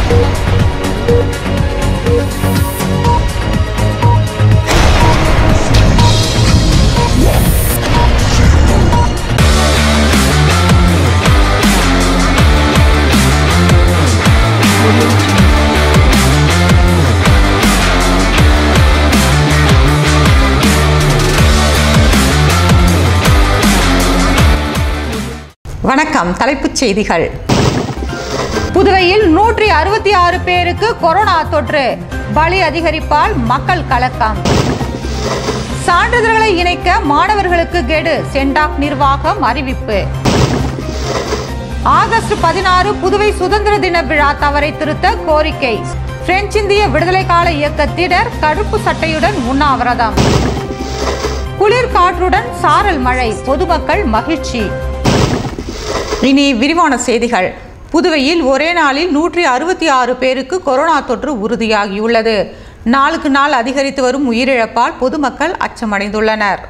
வணக்கம் தலைப்புச் செய்திகள் புதுவையில் நூற்றி அறுபத்தி ஆறு பேருக்கு கொரோனா தொற்று பலி அதிகரிப்பால் மக்கள் கலக்கம் சான்றிதழ்களை இணைக்க மாணவர்களுக்கு கெடு சென்டாக் நிர்வாகம் அறிவிப்பு ஆகஸ்ட் பதினாறு புதுவை சுதந்திர தின விழா தவறை திருத்த கோரிக்கை பிரெஞ்சு இந்திய விடுதலை கால இயக்கத்தினர் கருப்பு சட்டையுடன் உண்ணாவிரதம் குளிர் காற்றுடன் சாரல் மழை பொதுமக்கள் மகிழ்ச்சி இனி விரிவான செய்திகள் புதுவையில் ஒரே நாளில் நூற்றி அறுபத்தி ஆறு பேருக்கு கொரோனா தொற்று உறுதியாகியுள்ளது நாளுக்கு நாள் அதிகரித்து வரும் உயிரிழப்பால் பொதுமக்கள் அச்சமடைந்துள்ளனர்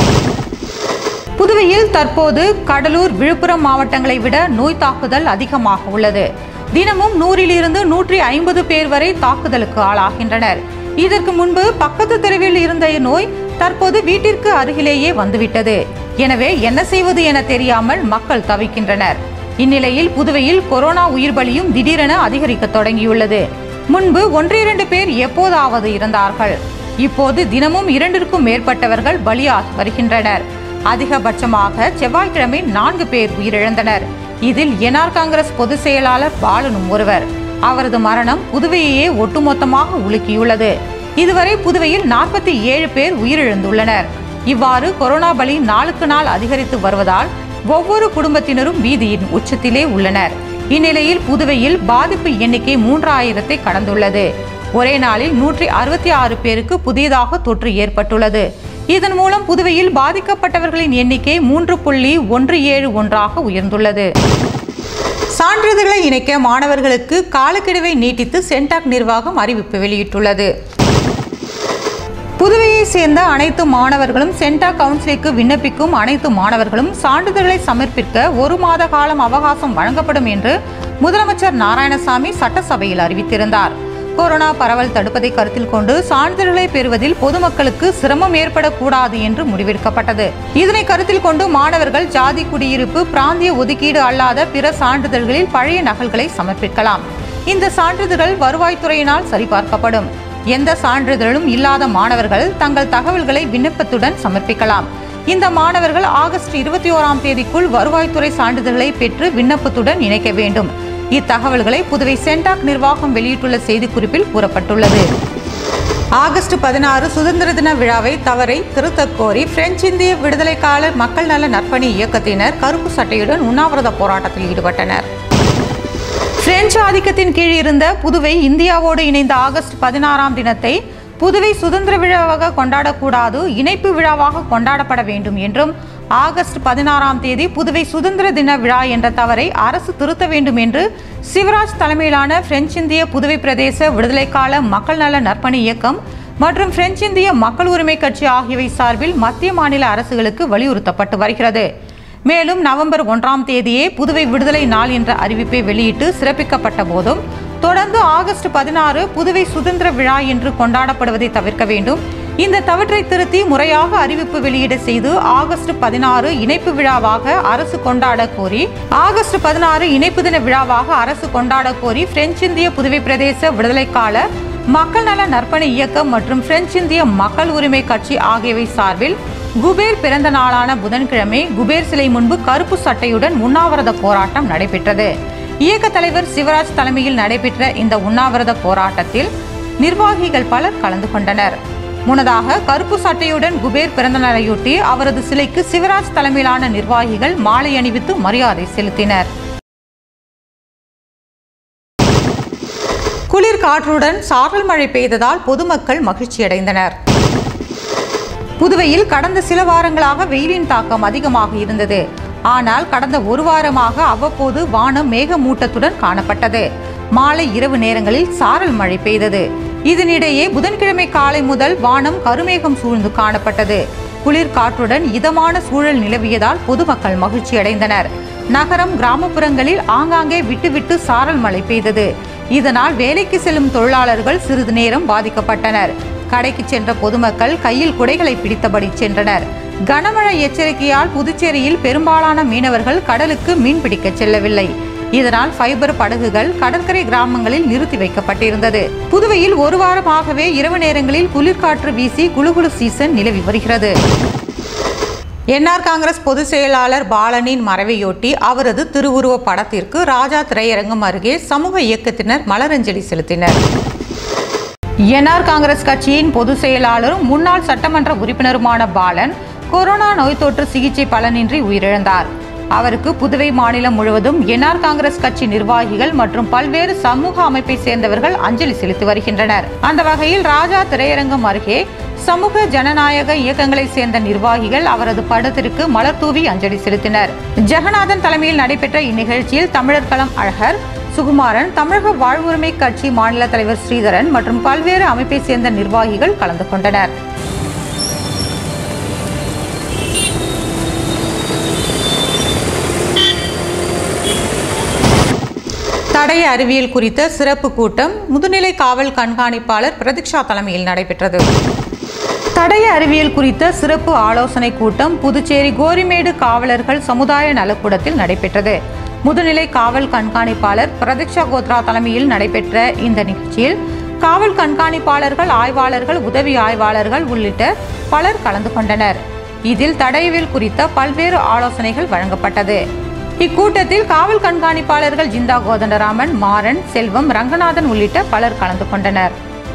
புதுவையில் தற்போது கடலூர் விழுப்புரம் மாவட்டங்களை விட நோய் தாக்குதல் அதிகமாக உள்ளது தினமும் நூறிலிருந்து நூற்றி ஐம்பது பேர் வரை தாக்குதலுக்கு ஆளாகின்றனர் இதற்கு முன்பு பக்கத்து தெருவில் இருந்த நோய் தற்போது வீட்டிற்கு அருகிலேயே வந்துவிட்டது எனவே என்ன செய்வது என தெரியாமல் மக்கள் தவிக்கின்றனர் இந்நிலையில் புதுவையில் கொரோனா உயிர் பலியும் திடீரென அதிகரிக்க தொடங்கியுள்ளது முன்பு ஒன்றிரண்டு பேர் எப்போதாவது இருந்தார்கள் இப்போது தினமும் இரண்டிற்கும் மேற்பட்டவர்கள் பலியாகி வருகின்றனர் அதிகபட்சமாக செவ்வாய்க்கிழமை நான்கு பேர் உயிரிழந்தனர் இதில் என்ஆர் காங்கிரஸ் பொதுச் செயலாளர் பாலனும் ஒருவர் அவரது மரணம் புதுவையையே ஒட்டுமொத்தமாக உலுக்கியுள்ளது இதுவரை புதுவையில் நாற்பத்தி ஏழு பேர் உயிரிழந்துள்ளனர் இவ்வாறு கொரோனா பலி நாளுக்கு நாள் அதிகரித்து வருவதால் ஒவ்வொரு குடும்பத்தினரும் வீதியின் உச்சத்திலே உள்ளனர் இந்நிலையில் புதுவையில் பாதிப்பு எண்ணிக்கை மூன்றாயிரத்தை கடந்துள்ளது ஒரே நாளில் நூற்றி அறுபத்தி ஆறு பேருக்கு புதியதாக தொற்று ஏற்பட்டுள்ளது இதன் மூலம் புதுவையில் பாதிக்கப்பட்டவர்களின் எண்ணிக்கை மூன்று புள்ளி ஒன்று ஏழு ஒன்றாக உயர்ந்துள்ளது சான்றிதழ்களை இணைக்க மாணவர்களுக்கு காலக்கெடுவை நீட்டித்து சென்டாக் நிர்வாகம் அறிவிப்பு வெளியிட்டுள்ளது புதுவையை சேர்ந்த அனைத்து மாணவர்களும் சென்டா கவுன்சிலுக்கு விண்ணப்பிக்கும் அனைத்து மாணவர்களும் சான்றிதழ்களை சமர்ப்பிக்க ஒரு மாத காலம் அவகாசம் வழங்கப்படும் என்று முதலமைச்சர் நாராயணசாமி சட்டசபையில் அறிவித்திருந்தார் கொரோனா பரவல் தடுப்பதை கருத்தில் கொண்டு சான்றிதழ்களை பெறுவதில் பொதுமக்களுக்கு சிரமம் ஏற்படக்கூடாது என்று முடிவெடுக்கப்பட்டது இதனை கருத்தில் கொண்டு மாணவர்கள் ஜாதி குடியிருப்பு பிராந்திய ஒதுக்கீடு அல்லாத பிற சான்றிதழ்களில் பழைய நகல்களை சமர்ப்பிக்கலாம் இந்த சான்றிதழ்கள் வருவாய்த்துறையினால் சரிபார்க்கப்படும் எந்த சான்றிதழும் இல்லாத மாணவர்கள் தங்கள் தகவல்களை விண்ணப்பத்துடன் சமர்ப்பிக்கலாம் இந்த மாணவர்கள் ஆகஸ்ட் இருபத்தி ஓராம் தேதிக்குள் வருவாய்த்துறை சான்றிதழ்களை பெற்று விண்ணப்பத்துடன் இணைக்க வேண்டும் இத்தகவல்களை புதுவை சென்டாக் நிர்வாகம் வெளியிட்டுள்ள செய்திக்குறிப்பில் கூறப்பட்டுள்ளது ஆகஸ்ட் பதினாறு சுதந்திர தின விழாவை தவறை திருத்தக் கோரி பிரெஞ்சு இந்திய விடுதலை கால மக்கள் நல நற்பணி இயக்கத்தினர் கருப்பு சட்டையுடன் உண்ணாவிரத போராட்டத்தில் ஈடுபட்டனர் பிரெஞ்சு ஆதிக்கத்தின் கீழ் இருந்த புதுவை இந்தியாவோடு இணைந்த ஆகஸ்ட் பதினாறாம் தினத்தை புதுவை சுதந்திர விழாவாக கொண்டாடக்கூடாது இணைப்பு விழாவாக கொண்டாடப்பட வேண்டும் என்றும் ஆகஸ்ட் பதினாறாம் தேதி புதுவை சுதந்திர தின விழா என்ற தவறை அரசு திருத்த வேண்டும் என்று சிவராஜ் தலைமையிலான பிரெஞ்சு இந்திய புதுவை பிரதேச விடுதலை கால மக்கள் நல நற்பணி இயக்கம் மற்றும் பிரெஞ்சு இந்திய மக்கள் உரிமை கட்சி ஆகியவை சார்பில் மத்திய மாநில அரசுகளுக்கு வலியுறுத்தப்பட்டு வருகிறது மேலும் நவம்பர் ஒன்றாம் தேதியே புதுவை விடுதலை நாள் என்ற அறிவிப்பை வெளியிட்டு சிறப்பிக்கப்பட்ட போதும் தொடர்ந்து ஆகஸ்ட் பதினாறு புதுவை சுதந்திர விழா என்று கொண்டாடப்படுவதை தவிர்க்க வேண்டும் இந்த தவற்றை திருத்தி முறையாக அறிவிப்பு வெளியிட செய்து ஆகஸ்ட் பதினாறு இணைப்பு விழாவாக அரசு கொண்டாட கோரி ஆகஸ்ட் பதினாறு இணைப்பு தின விழாவாக அரசு கொண்டாட கோரி பிரெஞ்சு இந்திய புதுவை பிரதேச விடுதலை கால மக்கள் நல நற்பணி இயக்கம் மற்றும் பிரெஞ்சு இந்திய மக்கள் உரிமை கட்சி ஆகியவை சார்பில் குபேர் பிறந்த நாளான புதன்கிழமை குபேர் சிலை முன்பு கருப்பு சட்டையுடன் உண்ணாவிரத போராட்டம் நடைபெற்றது இயக்க தலைவர் சிவராஜ் தலைமையில் நடைபெற்ற இந்த உண்ணாவிரத போராட்டத்தில் நிர்வாகிகள் பலர் கலந்து கொண்டனர் முன்னதாக கருப்பு சட்டையுடன் குபேர் பிறந்த நாளையொட்டி அவரது சிலைக்கு சிவராஜ் தலைமையிலான நிர்வாகிகள் மாலை அணிவித்து மரியாதை செலுத்தினர் குளிர் காற்றுடன் சாரல் மழை பெய்ததால் பொதுமக்கள் மகிழ்ச்சியடைந்தனர் புதுவையில் கடந்த சில வாரங்களாக வெயிலின் தாக்கம் அதிகமாக இருந்தது ஆனால் கடந்த ஒரு வாரமாக அவ்வப்போது வானம் மேகமூட்டத்துடன் காணப்பட்டது மாலை இரவு நேரங்களில் சாரல் மழை பெய்தது இதனிடையே புதன்கிழமை காலை முதல் வானம் கருமேகம் சூழ்ந்து காணப்பட்டது குளிர் காற்றுடன் இதமான சூழல் நிலவியதால் பொதுமக்கள் மகிழ்ச்சியடைந்தனர் நகரம் கிராமப்புறங்களில் ஆங்காங்கே விட்டு விட்டு சாரல் மழை பெய்தது இதனால் வேலைக்கு செல்லும் தொழிலாளர்கள் சிறிது நேரம் பாதிக்கப்பட்டனர் கடைக்கு சென்ற பொதுமக்கள் கையில் குடைகளை பிடித்தபடி சென்றனர் கனமழை எச்சரிக்கையால் புதுச்சேரியில் பெரும்பாலான மீனவர்கள் கடலுக்கு மீன் பிடிக்க செல்லவில்லை இதனால் ஃபைபர் படகுகள் கடற்கரை கிராமங்களில் நிறுத்தி வைக்கப்பட்டிருந்தது புதுவையில் ஒரு வாரமாகவே இரவு நேரங்களில் குளிர்காற்று வீசி குளுகுளு சீசன் நிலவி வருகிறது என்ஆர் காங்கிரஸ் பொதுச் செயலாளர் பாலனின் மறைவையொட்டி அவரது திருவுருவ படத்திற்கு ராஜா திரையரங்கம் அருகே சமூக இயக்கத்தினர் மலரஞ்சலி செலுத்தினர் என்ஆர் காங்கிரஸ் கட்சியின் பொதுச் செயலாளரும் முன்னாள் சட்டமன்ற உறுப்பினருமான பாலன் கொரோனா நோய் தொற்று சிகிச்சை பலனின்றி உயிரிழந்தார் அவருக்கு புதுவை மாநிலம் முழுவதும் என்ஆர் காங்கிரஸ் கட்சி நிர்வாகிகள் மற்றும் பல்வேறு சமூக அமைப்பை சேர்ந்தவர்கள் அஞ்சலி செலுத்தி வருகின்றனர் அந்த வகையில் ராஜா திரையரங்கம் அருகே சமூக ஜனநாயக இயக்கங்களை சேர்ந்த நிர்வாகிகள் அவரது படத்திற்கு மலர் தூவி அஞ்சலி செலுத்தினர் ஜெகநாதன் தலைமையில் நடைபெற்ற இந்நிகழ்ச்சியில் தமிழர் களம் அழகர் சுகுமாரன் தமிழக வாழ்வுரிமை கட்சி மாநில தலைவர் ஸ்ரீதரன் மற்றும் பல்வேறு அமைப்பை சேர்ந்த நிர்வாகிகள் கலந்து கொண்டனர் தடய அறிவியல் குறித்த சிறப்பு கூட்டம் முதுநிலை காவல் கண்காணிப்பாளர் பிரதீக்ஷா தலைமையில் நடைபெற்றது தடய அறிவியல் குறித்த சிறப்பு ஆலோசனை கூட்டம் புதுச்சேரி கோரிமேடு காவலர்கள் சமுதாய நலக்கூடத்தில் நடைபெற்றது முதுநிலை காவல் கண்காணிப்பாளர் பிரதீக்ஷா கோத்ரா தலைமையில் நடைபெற்ற இந்த நிகழ்ச்சியில் காவல் கண்காணிப்பாளர்கள் ஆய்வாளர்கள் உதவி ஆய்வாளர்கள் உள்ளிட்ட பலர் கலந்து கொண்டனர் இதில் தடயவியல் குறித்த பல்வேறு ஆலோசனைகள் வழங்கப்பட்டது இக்கூட்டத்தில் காவல் கண்காணிப்பாளர்கள் ஜிந்தா கோதண்டராமன் மாறன் செல்வம் ரங்கநாதன் உள்ளிட்ட பலர் கலந்து கொண்டனர்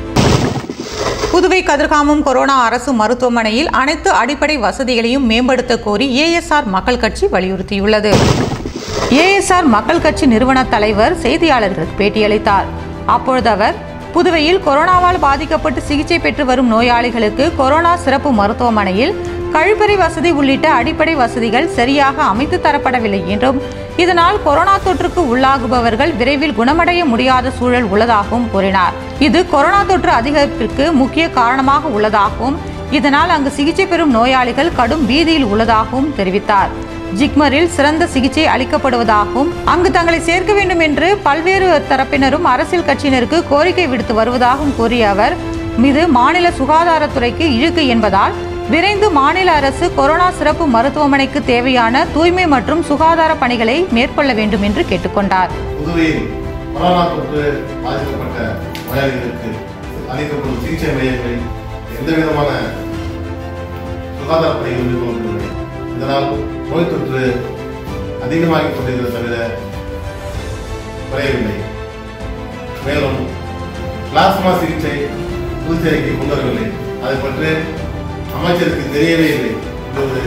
புதுவை கதிர்காமம் கொரோனா அரசு மருத்துவமனையில் அனைத்து அடிப்படை வசதிகளையும் மேம்படுத்த கோரி ஏஎஸ்ஆர் மக்கள் கட்சி வலியுறுத்தியுள்ளது ஏஎஸ்ஆர் மக்கள் கட்சி நிறுவன தலைவர் செய்தியாளர்களுக்கு பேட்டியளித்தார் அப்பொழுது அவர் புதுவையில் கொரோனாவால் பாதிக்கப்பட்டு சிகிச்சை பெற்று வரும் நோயாளிகளுக்கு கொரோனா சிறப்பு மருத்துவமனையில் கழிப்பறை வசதி உள்ளிட்ட அடிப்படை வசதிகள் சரியாக அமைத்து தரப்படவில்லை என்றும் இதனால் கொரோனா தொற்றுக்கு உள்ளாகுபவர்கள் விரைவில் குணமடைய முடியாத சூழல் உள்ளதாகவும் கூறினார் இது கொரோனா தொற்று அதிகரிப்பிற்கு முக்கிய காரணமாக உள்ளதாகவும் இதனால் அங்கு சிகிச்சை பெறும் நோயாளிகள் கடும் பீதியில் உள்ளதாகவும் தெரிவித்தார் ஜிக்மரில் சிறந்த சிகிச்சை அளிக்கப்படுவதாகவும் அங்கு தங்களை சேர்க்க வேண்டும் என்று பல்வேறு தரப்பினரும் அரசியல் கட்சியினருக்கு கோரிக்கை விடுத்து வருவதாகவும் கூறிய அவர் இது மாநில சுகாதாரத்துறைக்கு இழுக்கு என்பதால் விரைந்து மாநில அரசு கொரோனா சிறப்பு மருத்துவமனைக்கு தேவையான தூய்மை மற்றும் சுகாதார பணிகளை மேற்கொள்ள வேண்டும் என்று கேட்டுக்கொண்டார் புதுவையில் கொரோனா தொற்று பாதிக்கப்பட்ட நோயாளிகளுக்கு அளிக்கப்படும் சிகிச்சை மையங்களில் எந்த விதமான சுகாதார பணிகள் மேற்கொள்ளப்படவில்லை இதனால் நோய் தொற்று அதிகமாகிக் கொண்டிருக்கிறது தவிர குறையவில்லை மேலும் பிளாஸ்மா சிகிச்சை புதுச்சேரிக்கு கொண்டு வரவில்லை அதை பற்றி அமைச்சருக்கு தெரியவே இல்லை இந்த ஒரு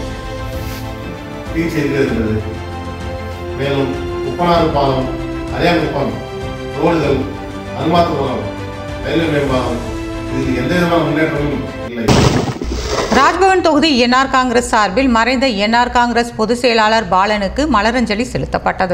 சிகிச்சை இருக்கிறது மேலும் உப்பனாறு பாலம் அரியாங்குப்பம் ரோடுகள் அல்மாத்துபுரம் ரயில்வே மேம்பாலம் இதில் எந்த விதமான முன்னேற்றமும் இல்லை ராஜ்பவன் தொகுதி என்ஆர் காங்கிரஸ் சார்பில் மறைந்த என்ஆர் காங்கிரஸ் பொதுச் செயலாளர் பாலனுக்கு மலரஞ்சலி செலுத்தப்பட்டது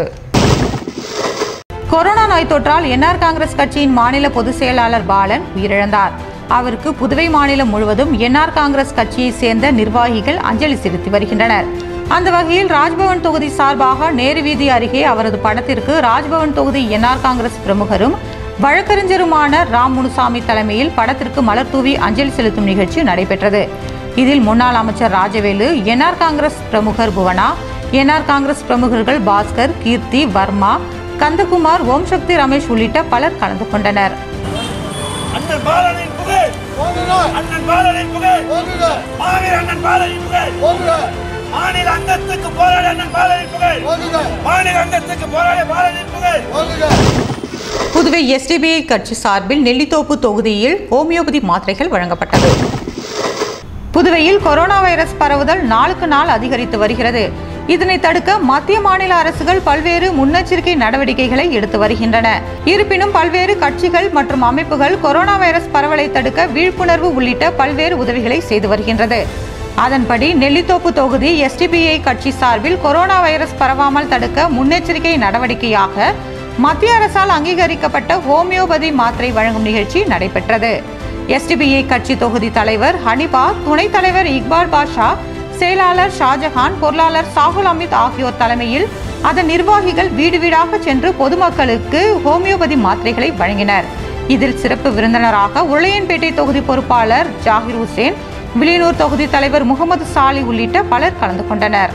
கொரோனா நோய் தொற்றால் என்ஆர் காங்கிரஸ் கட்சியின் மாநில பொதுச் செயலாளர் பாலன் உயிரிழந்தார் அவருக்கு புதுவை மாநிலம் முழுவதும் என்ஆர் காங்கிரஸ் கட்சியைச் சேர்ந்த நிர்வாகிகள் அஞ்சலி செலுத்தி வருகின்றனர் அந்த வகையில் ராஜ்பவன் தொகுதி சார்பாக நேரு வீதி அருகே அவரது படத்திற்கு ராஜ்பவன் தொகுதி என்ஆர் காங்கிரஸ் பிரமுகரும் வழக்கறிஞருமான ராம் முனுசாமி தலைமையில் படத்திற்கு மலர் தூவி அஞ்சலி செலுத்தும் நிகழ்ச்சி நடைபெற்றது இதில் முன்னாள் அமைச்சர் ராஜவேலு என்ஆர் காங்கிரஸ் பிரமுகர் புவனா என்ஆர் காங்கிரஸ் பிரமுகர்கள் பாஸ்கர் கீர்த்தி வர்மா கந்தகுமார் ஓம் சக்தி ரமேஷ் உள்ளிட்ட பலர் கலந்து கொண்டனர் அண்ணன் பாலனின் புகழ் அண்ணன் பாலனின் புகழ் மாவீர அண்ணன் பாலனின் புகழ் மாநில அங்கத்துக்கு போராடி அண்ணன் பாலனின் புகழ் மாநில அங்கத்துக்கு போராடி பாலனின் புகழ் புதுவை எஸ்டிபிஐ கட்சி சார்பில் நெல்லித்தோப்பு தொகுதியில் ஹோமியோபதி மாத்திரைகள் வழங்கப்பட்டது புதுவையில் கொரோனா வைரஸ் பரவுதல் நாளுக்கு நாள் அதிகரித்து வருகிறது இதனை தடுக்க மத்திய மாநில அரசுகள் பல்வேறு முன்னெச்சரிக்கை நடவடிக்கைகளை எடுத்து வருகின்றன இருப்பினும் பல்வேறு கட்சிகள் மற்றும் அமைப்புகள் கொரோனா வைரஸ் பரவலை தடுக்க விழிப்புணர்வு உள்ளிட்ட பல்வேறு உதவிகளை செய்து வருகின்றது அதன்படி நெல்லித்தோப்பு தொகுதி எஸ்டிபிஐ கட்சி சார்பில் கொரோனா வைரஸ் பரவாமல் தடுக்க முன்னெச்சரிக்கை நடவடிக்கையாக மத்திய அரசால் அங்கீகரிக்கப்பட்ட ஹோமியோபதி மாத்திரை வழங்கும் நிகழ்ச்சி நடைபெற்றது எஸ்டிபிஐ கட்சி தொகுதி தலைவர் ஹனிபா துணைத் தலைவர் இக்பால் பாஷா செயலாளர் ஷாஜஹான் பொருளாளர் சாகுல் அமித் ஆகியோர் தலைமையில் அதன் நிர்வாகிகள் வீடு வீடாக சென்று பொதுமக்களுக்கு ஹோமியோபதி மாத்திரைகளை வழங்கினர் இதில் சிறப்பு விருந்தினராக உருளையன்பேட்டை தொகுதி பொறுப்பாளர் ஜாகிர் ஹுசேன் வில்லியனூர் தொகுதி தலைவர் முகமது சாலி உள்ளிட்ட பலர் கலந்து கொண்டனர்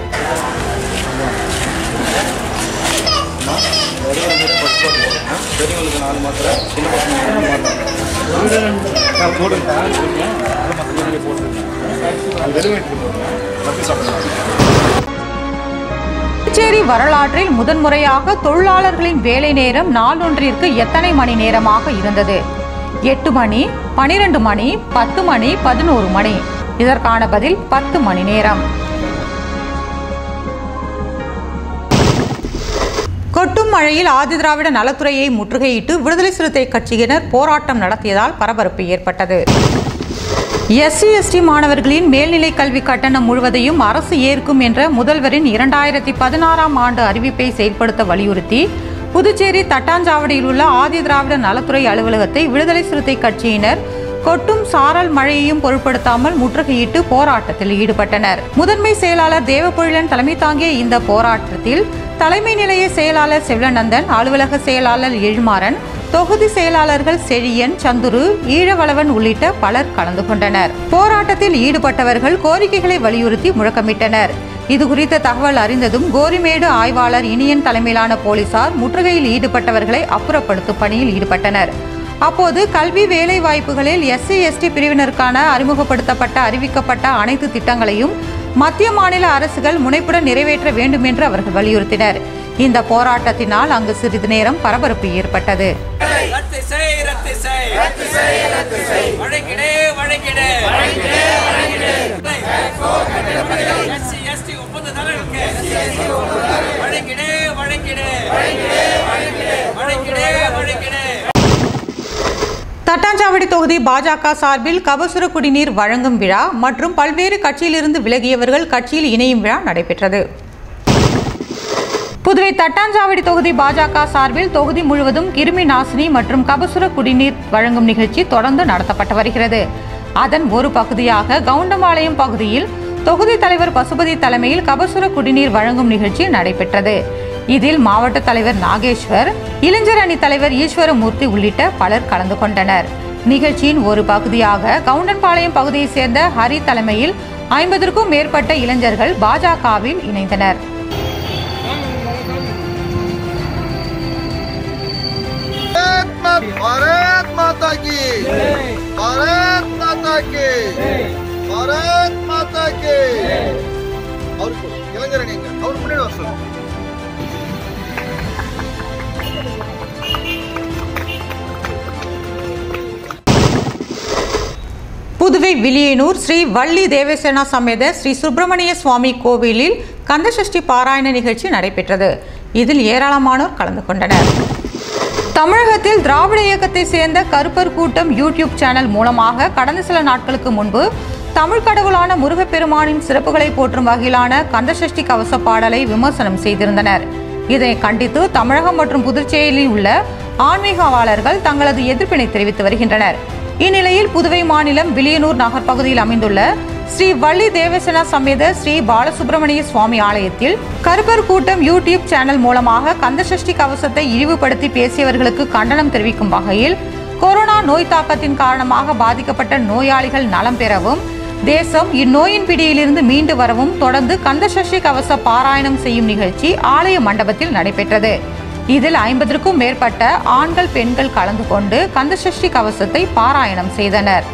பெரியவங்களுக்கு நாலு மாத்திரை சின்ன பசங்களுக்கு மூணு மாத்திரை போடுங்க மற்ற போட்டுருங்க அது வெறும் வயிற்று போடுங்க ரத்து சாப்பிடுங்க புதுச்சேரி வரலாற்றில் முதன்முறையாக தொழிலாளர்களின் வேலை நேரம் நாளொன்றிற்கு எத்தனை மணி நேரமாக இருந்தது எட்டு மணி பனிரெண்டு மணி பத்து மணி பதினோரு மணி இதற்கான பதில் பத்து மணி நேரம் கொட்டும் மழையில் ஆதிதிராவிட நலத்துறையை முற்றுகையிட்டு விடுதலை சிறுத்தை கட்சியினர் போராட்டம் நடத்தியதால் பரபரப்பு ஏற்பட்டது எஸ்சி எஸ்டி மாணவர்களின் மேல்நிலை கல்வி கட்டணம் முழுவதையும் அரசு ஏற்கும் என்ற முதல்வரின் இரண்டாயிரத்தி பதினாறாம் ஆண்டு அறிவிப்பை செயல்படுத்த வலியுறுத்தி புதுச்சேரி தட்டாஞ்சாவடியில் உள்ள ஆதி திராவிட நலத்துறை அலுவலகத்தை விடுதலை சிறுத்தை கட்சியினர் கொட்டும் சாரல் மழையையும் பொருட்படுத்தாமல் முற்றுகையிட்டு போராட்டத்தில் ஈடுபட்டனர் முதன்மை செயலாளர் தேவபொழிலன் தலைமை தாங்கிய இந்த போராட்டத்தில் தலைமை நிலைய செயலாளர் செல்வநந்தன் அலுவலக செயலாளர் எழுமாறன் தொகுதி செயலாளர்கள் செழியன் சந்துரு ஈழவளவன் உள்ளிட்ட பலர் கலந்து கொண்டனர் போராட்டத்தில் ஈடுபட்டவர்கள் கோரிக்கைகளை வலியுறுத்தி முழக்கமிட்டனர் இது குறித்த தகவல் அறிந்ததும் கோரிமேடு ஆய்வாளர் இனியன் தலைமையிலான போலீசார் முற்றுகையில் ஈடுபட்டவர்களை அப்புறப்படுத்தும் பணியில் ஈடுபட்டனர் அப்போது கல்வி வேலை வாய்ப்புகளில் எஸ்சி எஸ்டி பிரிவினருக்கான அறிமுகப்படுத்தப்பட்ட அறிவிக்கப்பட்ட அனைத்து திட்டங்களையும் மத்திய மாநில அரசுகள் முனைப்புடன் நிறைவேற்ற வேண்டும் என்று அவர்கள் வலியுறுத்தினர் இந்த போராட்டத்தினால் அங்கு சிறிது நேரம் பரபரப்பு ஏற்பட்டது ரத்து செய் ரத்து செய் ரத்து செய் ரத்து செய் வழங்கிடு வழங்கிடு எஸ்சி எஸ்டி ஒப்பந்ததாரர்களுக்கு வழங்கிடு வழங்கிடு வழங்கிடு வழங்கிடு தட்டாஞ்சாவடி தொகுதி பாஜக சார்பில் கபசுர குடிநீர் வழங்கும் விழா மற்றும் பல்வேறு கட்சியிலிருந்து விலகியவர்கள் கட்சியில் இணையும் விழா நடைபெற்றது புதுவை தட்டாஞ்சாவடி தொகுதி பாஜக சார்பில் தொகுதி முழுவதும் கிருமி நாசினி மற்றும் கபசுர குடிநீர் வழங்கும் நிகழ்ச்சி தொடர்ந்து நடத்தப்பட்டு வருகிறது அதன் ஒரு பகுதியாக கவுண்டம்பாளையம் பகுதியில் தொகுதி தலைவர் பசுபதி தலைமையில் கபசுர குடிநீர் வழங்கும் நிகழ்ச்சி நடைபெற்றது இதில் மாவட்ட தலைவர் நாகேஸ்வர் இளைஞர் அணி தலைவர் ஈஸ்வரமூர்த்தி உள்ளிட்ட பலர் கலந்து கொண்டனர் நிகழ்ச்சியின் ஒரு பகுதியாக கவுண்டன்பாளையம் பகுதியைச் சேர்ந்த ஹரி தலைமையில் ஐம்பதற்கும் மேற்பட்ட இளைஞர்கள் பாஜகவில் இணைந்தனர் भारत माता की भारत माता की भारत माता की அவருக்கு இளைஞர் நீங்க அவர் முன்னாடி வர சொல்லுங்க புதுவை வில்லியனூர் ஸ்ரீ வள்ளி தேவசேனா சமேத ஸ்ரீ சுப்பிரமணிய சுவாமி கோவிலில் கந்தசஷ்டி பாராயண நிகழ்ச்சி நடைபெற்றது இதில் ஏராளமானோர் கலந்து கொண்டனர் தமிழகத்தில் திராவிட இயக்கத்தை சேர்ந்த கருப்பர் கூட்டம் யூடியூப் சேனல் மூலமாக கடந்த சில நாட்களுக்கு முன்பு தமிழ் கடவுளான முருகப்பெருமானின் சிறப்புகளை போற்றும் வகையிலான கந்தசஷ்டி கவச பாடலை விமர்சனம் செய்திருந்தனர் இதனை கண்டித்து தமிழகம் மற்றும் புதுச்சேரியில் உள்ள ஆன்மீகவாளர்கள் தங்களது எதிர்ப்பினை தெரிவித்து வருகின்றனர் இந்நிலையில் புதுவை மாநிலம் வில்லியனூர் நகர் பகுதியில் அமைந்துள்ள ஸ்ரீ வள்ளி தேவசேனா சமேத ஸ்ரீ பாலசுப்பிரமணிய சுவாமி ஆலயத்தில் கருப்பர் கூட்டம் யூடியூப் சேனல் மூலமாக கந்தசஷ்டி கவசத்தை இழிவுபடுத்தி பேசியவர்களுக்கு கண்டனம் தெரிவிக்கும் வகையில் கொரோனா நோய் தாக்கத்தின் காரணமாக பாதிக்கப்பட்ட நோயாளிகள் நலம் பெறவும் தேசம் இந்நோயின் பிடியிலிருந்து மீண்டு வரவும் தொடர்ந்து கந்தசஷ்டி கவச பாராயணம் செய்யும் நிகழ்ச்சி ஆலய மண்டபத்தில் நடைபெற்றது இதில் ஐம்பதற்கும் மேற்பட்ட ஆண்கள் பெண்கள் கலந்து கொண்டு கந்தசஷ்டி கவசத்தை பாராயணம் செய்தனர்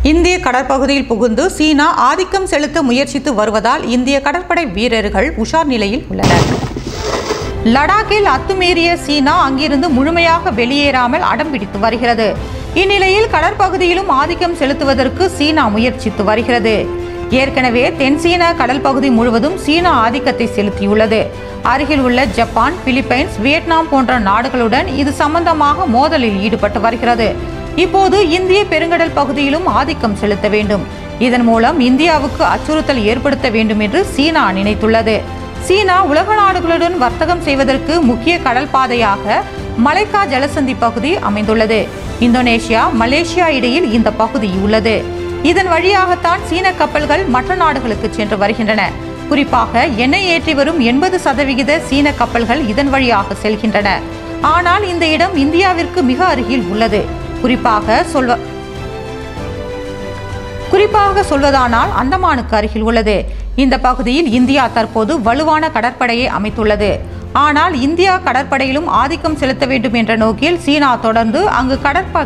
இந்திய கடற்பகுதியில் புகுந்து சீனா ஆதிக்கம் செலுத்த முயற்சித்து வருவதால் இந்திய கடற்படை வீரர்கள் உஷார் நிலையில் உள்ளனர் லடாக்கில் அத்துமீறிய சீனா அங்கிருந்து முழுமையாக வெளியேறாமல் அடம்பிடித்து வருகிறது இந்நிலையில் கடற்பகுதியிலும் ஆதிக்கம் செலுத்துவதற்கு சீனா முயற்சித்து வருகிறது ஏற்கனவே தென்சீன கடல் பகுதி முழுவதும் சீனா ஆதிக்கத்தை செலுத்தியுள்ளது அருகில் உள்ள ஜப்பான் பிலிப்பைன்ஸ் வியட்நாம் போன்ற நாடுகளுடன் இது சம்பந்தமாக மோதலில் ஈடுபட்டு வருகிறது இப்போது இந்திய பெருங்கடல் பகுதியிலும் ஆதிக்கம் செலுத்த வேண்டும் இதன் மூலம் இந்தியாவுக்கு அச்சுறுத்தல் ஏற்படுத்த வேண்டும் என்று சீனா நினைத்துள்ளது சீனா உலக நாடுகளுடன் வர்த்தகம் செய்வதற்கு முக்கிய கடல் பாதையாக மலைக்கா ஜலசந்தி பகுதி அமைந்துள்ளது இந்தோனேஷியா மலேசியா இடையில் இந்த பகுதி உள்ளது இதன் வழியாகத்தான் சீன கப்பல்கள் மற்ற நாடுகளுக்கு சென்று வருகின்றன குறிப்பாக எண்ணெய் ஏற்றி வரும் எண்பது சதவிகித சீன கப்பல்கள் இதன் வழியாக செல்கின்றன ஆனால் இந்த இடம் இந்தியாவிற்கு மிக அருகில் உள்ளது குறிப்பாக சொல்வ குறிப்பாக சொல்வதானால் அந்தமானுக்கு அருகில் உள்ளது இந்த பகுதியில் இந்தியா தற்போது வலுவான கடற்படையை அமைத்துள்ளது ஆனால் இந்தியா கடற்படையிலும் ஆதிக்கம் செலுத்த வேண்டும் என்ற நோக்கில் சீனா தொடர்ந்து அங்கு கடற்ப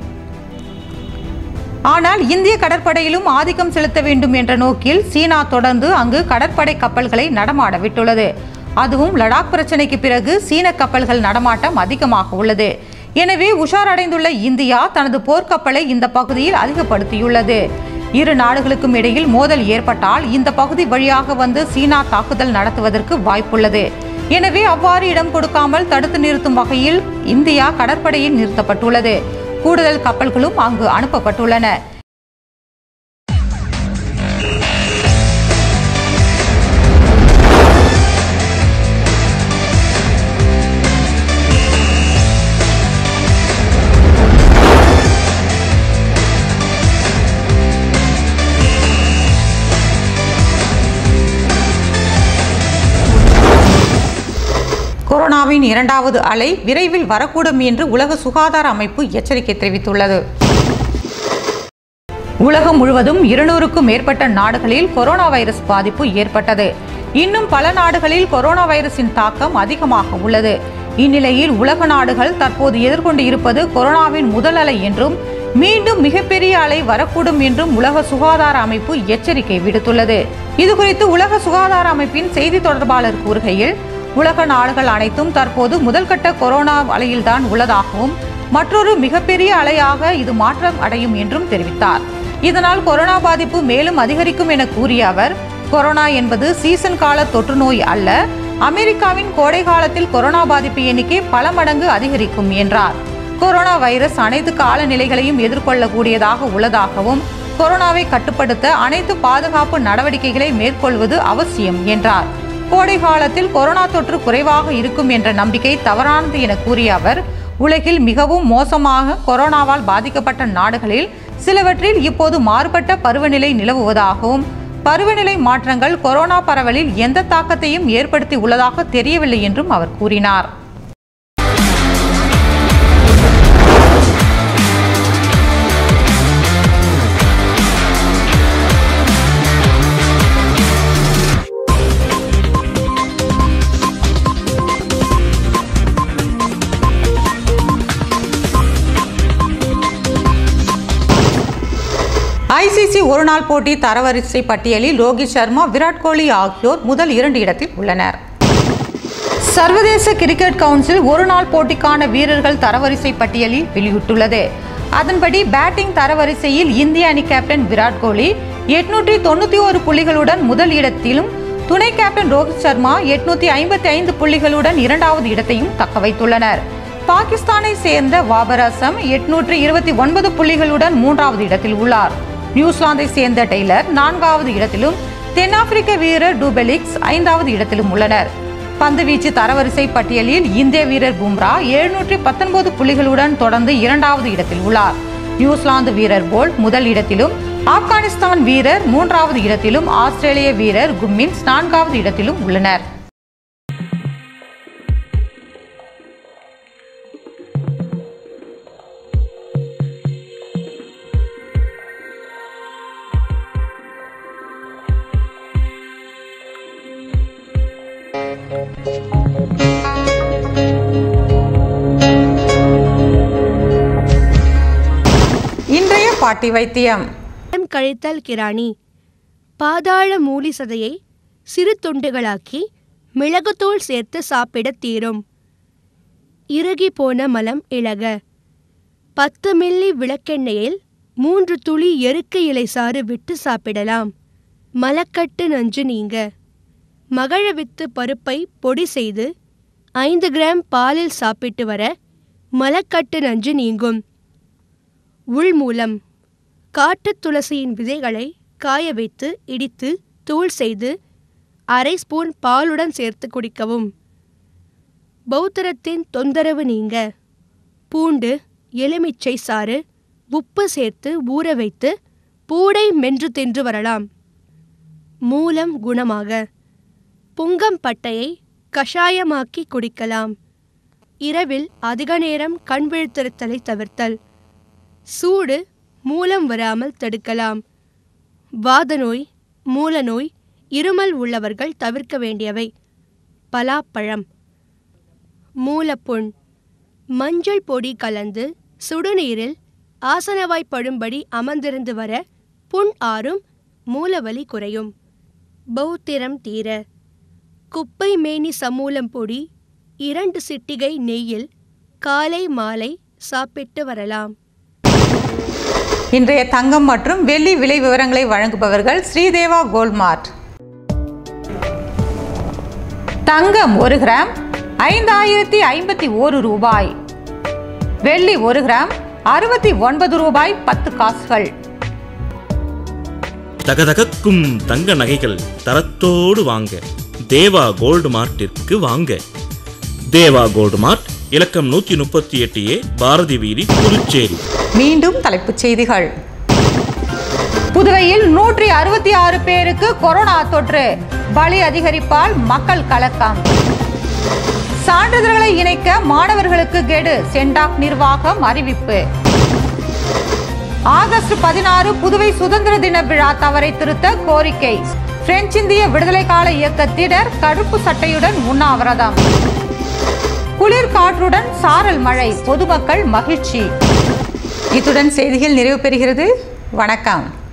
ஆனால் இந்திய கடற்படையிலும் ஆதிக்கம் செலுத்த வேண்டும் என்ற நோக்கில் சீனா தொடர்ந்து அங்கு கடற்படை கப்பல்களை நடமாட விட்டுள்ளது அதுவும் லடாக் பிரச்சனைக்கு பிறகு சீன கப்பல்கள் நடமாட்டம் அதிகமாக உள்ளது எனவே உஷார் அடைந்துள்ள இந்தியா தனது போர்க்கப்பலை இந்த பகுதியில் அதிகப்படுத்தியுள்ளது இரு நாடுகளுக்கும் இடையில் மோதல் ஏற்பட்டால் இந்த பகுதி வழியாக வந்து சீனா தாக்குதல் நடத்துவதற்கு வாய்ப்புள்ளது எனவே அவ்வாறு இடம் கொடுக்காமல் தடுத்து நிறுத்தும் வகையில் இந்தியா கடற்படையில் நிறுத்தப்பட்டுள்ளது கூடுதல் கப்பல்களும் அங்கு அனுப்பப்பட்டுள்ளன கொரோனாவின் இரண்டாவது அலை விரைவில் வரக்கூடும் என்று உலக சுகாதார அமைப்பு எச்சரிக்கை தெரிவித்துள்ளது உலகம் முழுவதும் இருநூறுக்கும் மேற்பட்ட நாடுகளில் கொரோனா வைரஸ் பாதிப்பு ஏற்பட்டது இன்னும் பல நாடுகளில் கொரோனா வைரஸின் தாக்கம் அதிகமாக உள்ளது இந்நிலையில் உலக நாடுகள் தற்போது எதிர்கொண்டு இருப்பது கொரோனாவின் முதல் அலை என்றும் மீண்டும் மிகப்பெரிய அலை வரக்கூடும் என்றும் உலக சுகாதார அமைப்பு எச்சரிக்கை விடுத்துள்ளது இதுகுறித்து உலக சுகாதார அமைப்பின் செய்தி தொடர்பாளர் கூறுகையில் உலக நாடுகள் அனைத்தும் தற்போது முதல்கட்ட கொரோனா அலையில்தான் உள்ளதாகவும் மற்றொரு மிகப்பெரிய அலையாக இது மாற்றம் அடையும் என்றும் தெரிவித்தார் இதனால் கொரோனா பாதிப்பு மேலும் அதிகரிக்கும் என கூறிய அவர் கொரோனா என்பது சீசன் கால தொற்று நோய் அல்ல அமெரிக்காவின் கோடை காலத்தில் கொரோனா பாதிப்பு எண்ணிக்கை பல மடங்கு அதிகரிக்கும் என்றார் கொரோனா வைரஸ் அனைத்து காலநிலைகளையும் எதிர்கொள்ளக்கூடியதாக உள்ளதாகவும் கொரோனாவை கட்டுப்படுத்த அனைத்து பாதுகாப்பு நடவடிக்கைகளை மேற்கொள்வது அவசியம் என்றார் கோடை காலத்தில் கொரோனா தொற்று குறைவாக இருக்கும் என்ற நம்பிக்கை தவறானது என கூறிய அவர் உலகில் மிகவும் மோசமாக கொரோனாவால் பாதிக்கப்பட்ட நாடுகளில் சிலவற்றில் இப்போது மாறுபட்ட பருவநிலை நிலவுவதாகவும் பருவநிலை மாற்றங்கள் கொரோனா பரவலில் எந்த தாக்கத்தையும் ஏற்படுத்தி உள்ளதாக தெரியவில்லை என்றும் அவர் கூறினார் ஐசிசி ஒருநாள் போட்டி தரவரிசை பட்டியலில் ரோஹித் சர்மா விராட் கோலி ஆகியோர் முதல் இரண்டு இடத்தில் உள்ளனர் சர்வதேச கிரிக்கெட் கவுன்சில் ஒருநாள் போட்டிக்கான வீரர்கள் தரவரிசை பட்டியலில் வெளியிட்டுள்ளது அதன்படி பேட்டிங் தரவரிசையில் இந்திய அணி கேப்டன் விராட் கோலி எட்நூற்றி தொண்ணூற்றி ஒரு புள்ளிகளுடன் முதல் இடத்திலும் துணை கேப்டன் ரோஹித் சர்மா எட்நூத்தி ஐம்பத்தி ஐந்து புள்ளிகளுடன் இரண்டாவது இடத்தையும் தக்க வைத்துள்ளனர் பாகிஸ்தானை சேர்ந்த பாபர் அசம் எட்நூற்று இருபத்தி ஒன்பது புள்ளிகளுடன் மூன்றாவது இடத்தில் உள்ளார் நியூசிலாந்தை சேர்ந்த டெய்லர் நான்காவது இடத்திலும் தென்னாப்பிரிக்க வீரர் டூபெலிக்ஸ் ஐந்தாவது இடத்திலும் உள்ளனர் பந்துவீச்சு தரவரிசை பட்டியலில் இந்திய வீரர் பும்ரா எழுநூற்றி பத்தொன்பது புள்ளிகளுடன் தொடர்ந்து இரண்டாவது இடத்தில் உள்ளார் நியூசிலாந்து வீரர் போல்ட் முதல் இடத்திலும் ஆப்கானிஸ்தான் வீரர் மூன்றாவது இடத்திலும் ஆஸ்திரேலிய வீரர் கும்மின்ஸ் நான்காவது இடத்திலும் உள்ளனர் இன்றைய பாட்டி வைத்தியம் கழித்தல் கிராணி பாதாள மூலி சதையை சிறு துண்டுகளாக்கி மிளகுத்தூள் சேர்த்து சாப்பிடத் தீரும் இறுகி போன மலம் இழக பத்து மில்லி விளக்கெண்ணெயில் மூன்று துளி எருக்கு இலை சாறு விட்டு சாப்பிடலாம் மலக்கட்டு நஞ்சு நீங்க மகள வித்து பருப்பை பொடி செய்து ஐந்து கிராம் பாலில் சாப்பிட்டு வர மலக்கட்டு நஞ்சு நீங்கும் உள்மூலம் காட்டுத் துளசியின் விதைகளை காய வைத்து இடித்து தூள் செய்து அரை ஸ்பூன் பாலுடன் சேர்த்து குடிக்கவும் பௌத்தரத்தின் தொந்தரவு நீங்க பூண்டு எலுமிச்சை சாறு உப்பு சேர்த்து ஊற வைத்து பூடை மென்று தின்று வரலாம் மூலம் குணமாக புங்கம் பட்டையை கஷாயமாக்கி குடிக்கலாம் இரவில் அதிக நேரம் கண் விழித்திருத்தலை தவிர்த்தல் சூடு மூலம் வராமல் தடுக்கலாம் வாதநோய் மூலநோய் இருமல் உள்ளவர்கள் தவிர்க்க வேண்டியவை பலாப்பழம் மூலப்புண் மஞ்சள் பொடி கலந்து சுடுநீரில் ஆசனவாய் படும்படி அமர்ந்திருந்து வர புண் ஆறும் மூலவலி குறையும் பௌத்திரம் தீர குப்பை மேனி சமூலம் பொடி இரண்டு சிட்டிகை நெய்யில் காலை மாலை சாப்பிட்டு வரலாம் இன்றைய தங்கம் மற்றும் வெள்ளி விலை விவரங்களை வழங்குபவர்கள் ஸ்ரீதேவா கோல்மார்ட் தங்கம் ஒரு கிராம் ஐந்தாயிரத்தி ஐம்பத்தி ஒரு ரூபாய் வெள்ளி ஒரு கிராம் அறுபத்தி ஒன்பது ரூபாய் பத்து காசுகள் தகதகக்கும் தங்க நகைகள் தரத்தோடு வாங்க தேவா கோல்டு மார்ட்டிற்கு வாங்க தேவா கோல்டு மார்ட் இலக்கம் நூற்றி முப்பத்தி எட்டு ஏ பாரதி வீதி புதுச்சேரி மீண்டும் தலைப்புச் செய்திகள் புதுவையில் நூற்றி அறுபத்தி ஆறு பேருக்கு கொரோனா தொற்று பலி அதிகரிப்பால் மக்கள் கலக்கம் சான்றிதழ்களை இணைக்க மாணவர்களுக்கு கெடு சென்டாக் நிர்வாகம் அறிவிப்பு ஆகஸ்ட் பதினாறு புதுவை சுதந்திர தின விழா தவறை திருத்த கோரிக்கை பிரெஞ்சு இந்திய விடுதலை கால இயக்கத்தினர் கருப்பு சட்டையுடன் உண்ணாவிரதம் குளிர் காற்றுடன் சாரல் மழை பொதுமக்கள் மகிழ்ச்சி இத்துடன் செய்திகள் நிறைவு பெறுகிறது வணக்கம்